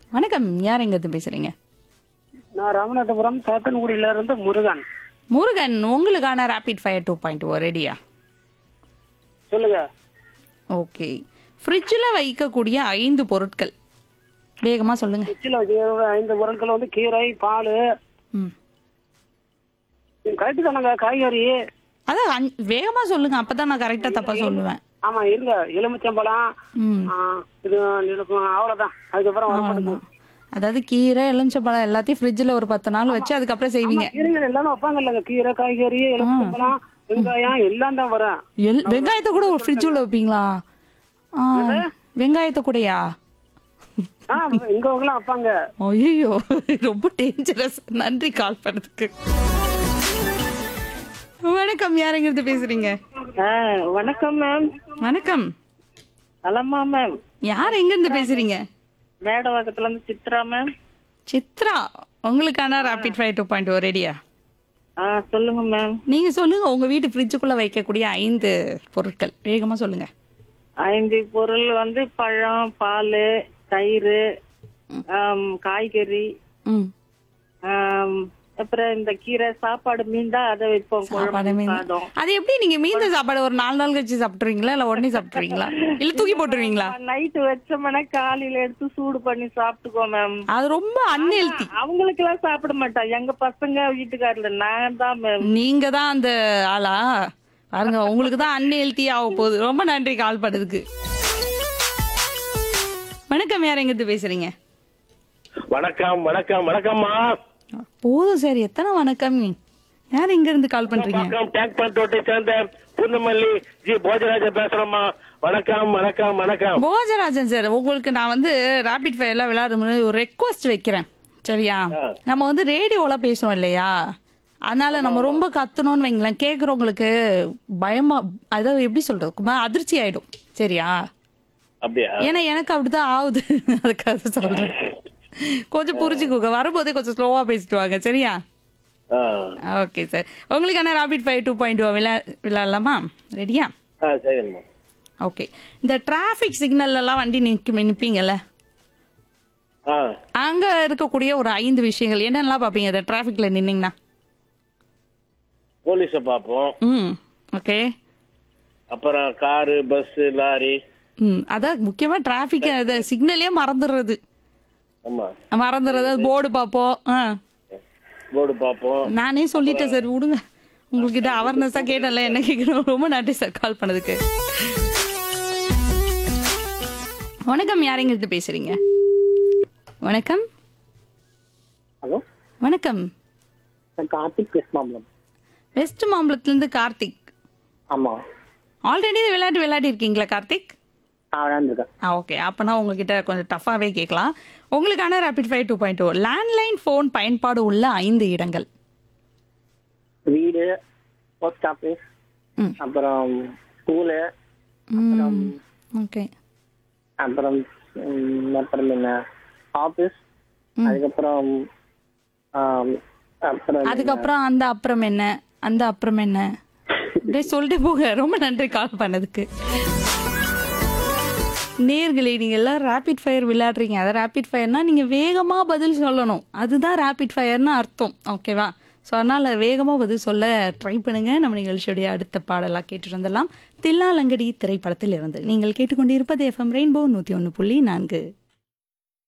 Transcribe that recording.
வணக்கம் யார் எங்கிருந்து பேசுறீங்க நான் ராமநாதபுரம் சாத்தன்குடியில இருந்து முருகன் முருகன் உங்களுக்கான rapid fire two point oh ரெடியா சொல்லுங்க ஓகே ஃப்ரிட்ஜில் வைக்கக்கூடிய ஐந்து பொருட்கள் வேகமா சொல்லுங்க ஃப்ரிட்ஜில் வைக்கிற ஐந்து பொருட்கள் வந்து கீரை பால் ம் கரெக்டு தானங்க காய்கறி அதான் அஞ்- வேகமா சொல்லுங்க அப்பதான் நான் கரெக்டா தப்பா சொல்லுவேன் ஆமா இருங்க எலுமிச்சம்பழம் ம் ஆ, இது இருக்கும் அவ்வளவுதான் அதுக்கப்புறம் வர மாட்டேங்குது அவ்வளவுதான். அதாவது கீரை எலுமிச்சம்பழம் எல்லாத்தையும் ஃப்ரிட்ஜில் ஒரு பத்து நாள் வச்சு அதுக்கப்புறம் செய்வீங்க கீரைகள் எல்லாமே வைப்பாங்க இல்லைங்க கீரை காய்கறி எலுமிச்சம்பழம் வெங்காயம் எல்லாம் தான் வரும் எல் வெங்காயத்தை கூட ஒரு ஃப்ரிட்ஜ் உள்ள வைப்பீங்களா ஆ வெங்காயத்தை கூடயா ஆ இங்க எல்லாம் வைப்பாங்க ஐயோ ரொம்ப டேஞ்சரஸ் நன்றி கால் பண்ணதுக்கு வணக்கம் யாருங்கிறது பேசுறீங்க வணக்கம் மேம் வணக்கம் நலமா மேம் யார் எங்க இருந்து பேசுறீங்க மேடவாக்கத்துல இருந்து சித்ரா மேம் சித்ரா உங்களுக்கான ரேபிட் ஃபைவ் டூ பாயிண்ட் ரெடியா ஆ சொல்லுங்க மேம் நீங்க சொல்லுங்க உங்க வீட்டு ஃப்ரிட்ஜுக்குள்ள வைக்கக்கூடிய ஐந்து பொருட்கள் வேகமா சொல்லுங்க ஐந்து பொருள் வந்து பழம் பால் தயிர் ஆம், காய்கறி ம் ஆம், அப்புறம் இந்த கீரை சாப்பாடு மீந்தா அதை வைப்போம் சாப்பாடு குழம்பு மீந்து சாதம் அது எப்படி நீங்க மீந்த சாப்பாடு ஒரு நாலு நாள் கழிச்சு சாப்பிட்டுருவீங்களா இல்ல உடனே சாப்பிட்டுருவீங்களா இல்ல தூக்கி போட்டுருவீங்களா நைட்டு வச்சோம்னா காலையில எடுத்து சூடு பண்ணி சாப்பிட்டுக்கோ மேம் அது ரொம்ப அன்ஹெல்தி அவங்களுக்கு எல்லாம் சாப்பிட மாட்டோம் எங்க பசங்க வீட்டுக்காரல நான் தான் மேம் நீங்க தான் அந்த ஆளா பாருங்க உங்களுக்கு தான் அன்ஹெல்தி ஆக போகுது ரொம்ப நன்றி கால் பண்ணதுக்கு வணக்கம் யார் எங்கிருந்து பேசுறீங்க வணக்கம் வணக்கம் வணக்கம்மா போதும் சார் எத்தனை வணக்கம் யார் எங்க இருந்து கால் பண்றீங்க வணக்கம் டேங்க் பண்டோட்டை சேர்ந்த புன்னமல்லி ஜி போஜராஜன் பேசுறோம்மா வணக்கம் வணக்கம் வணக்கம் போஜராஜன் சார் உங்களுக்கு நான் வந்து ரேபிட் ஃபயர்ல விளையாடும் போது ஒரு ரெக்வஸ்ட் வைக்கிறேன் சரியா நம்ம வந்து ரேடியோல பேசுறோம் இல்லையா அதனால நம்ம ரொம்ப கத்தணும்னு வைங்களேன் கேக்குறவங்களுக்கு பயமா அதாவது எப்படி சொல்றது ரொம்ப அதிர்ச்சி ஆயிடும் சரியா அப்படியா ஏன்னா எனக்கு அப்படிதான் ஆகுது அதுக்காக சொல்றேன் கொஞ்சம் புரிஞ்சுக்கோங்க வரும்போதே கொஞ்சம் ஸ்லோவா பேசிட்டு வாங்க சரியா ஆ. ஓகே சார் உங்களுக்கான ராபிட் ஃபைவ் டூ பாயிண்ட் விளையா விளையாடலாமா ரெடியா ஆ சரிங்கம்மா ஓகே இந்த டிராஃபிக் சிக்னல்ல எல்லாம் வண்டி நிற்கும் நிற்பீங்கல்ல ஆ அங்க இருக்கக்கூடிய ஒரு ஐந்து விஷயங்கள் என்னென்னலாம் பார்ப்பீங்க இந்த டிராஃபிக்ல நின்னீங்கன்னா போலீஸை பார்ப்போம் ம் ஓகே அப்புறம் காரு பஸ் லாரி ம் அதான் முக்கியமா டிராஃபிக் அது சிக்னலே மறந்துடுறது ஆமா மறந்துடுறது போர்டு பார்ப்போம் ஆ போர்டு பார்ப்போம் நானே சொல்லிட்டேன் சார் விடுங்க உங்ககிட்ட அவேர்னஸா கேட்டல என்ன கேட்கணும் ரொம்ப நன்றி சார் கால் பண்ணதுக்கு வணக்கம் யாரெங்க இருந்து பேசுறீங்க வணக்கம் ஹலோ வணக்கம் கார்த்திக் கிருஷ்ணாமலம் வெஸ்ட் மாம்பலத்துல இருந்து கார்த்திக் ஆமா ஆல்ரெடி விளையாட்டு விளையாடி இருக்கீங்களா கார்த்திக் நான் விளையாண்டுருக்கேன் ஆ ஓகே அப்போனா உங்ககிட்ட கொஞ்சம் டஃபாகவே கேட்கலாம் உங்களுக்கான rapid fire two point two landline phone பயன்பாடு உள்ள ஐந்து இடங்கள் வீடு போஸ்ட் ஆஃபீஸ் ம். அப்புறம் ஸ்கூலு ம் ஓகே அப்புறம் ம், அப்புறம் என்ன ஆஃபீஸ் அதுக்கப்புறம் ஆம், அப்புறம் அதுக்கப்புறம் அந்த அப்புறம் என்ன அந்த அப்புறம் என்ன அப்படியே சொல்லிட்டு போங்க ரொம்ப நன்றி கால் பண்ணதுக்கு நேர்களே நீங்க எல்லாம் ரேபிட் ஃபயர் விளையாடுறீங்க அதை ரேபிட் ஃபயர்னா நீங்க வேகமா பதில் சொல்லணும் அதுதான் ரேபிட் ஃபயர்னு அர்த்தம் ஓகேவா ஸோ அதனால வேகமா பதில் சொல்ல ட்ரை பண்ணுங்க நம்ம நிகழ்ச்சியுடைய அடுத்த பாடலாக கேட்டு வந்துடலாம் தில்லாலங்கடி திரைப்படத்தில் இருந்து நீங்கள் கேட்டுக்கொண்டிருப்பது எஃப்எம் ரெயின்போ நூத்தி ஒன்று புள்ளி நான்கு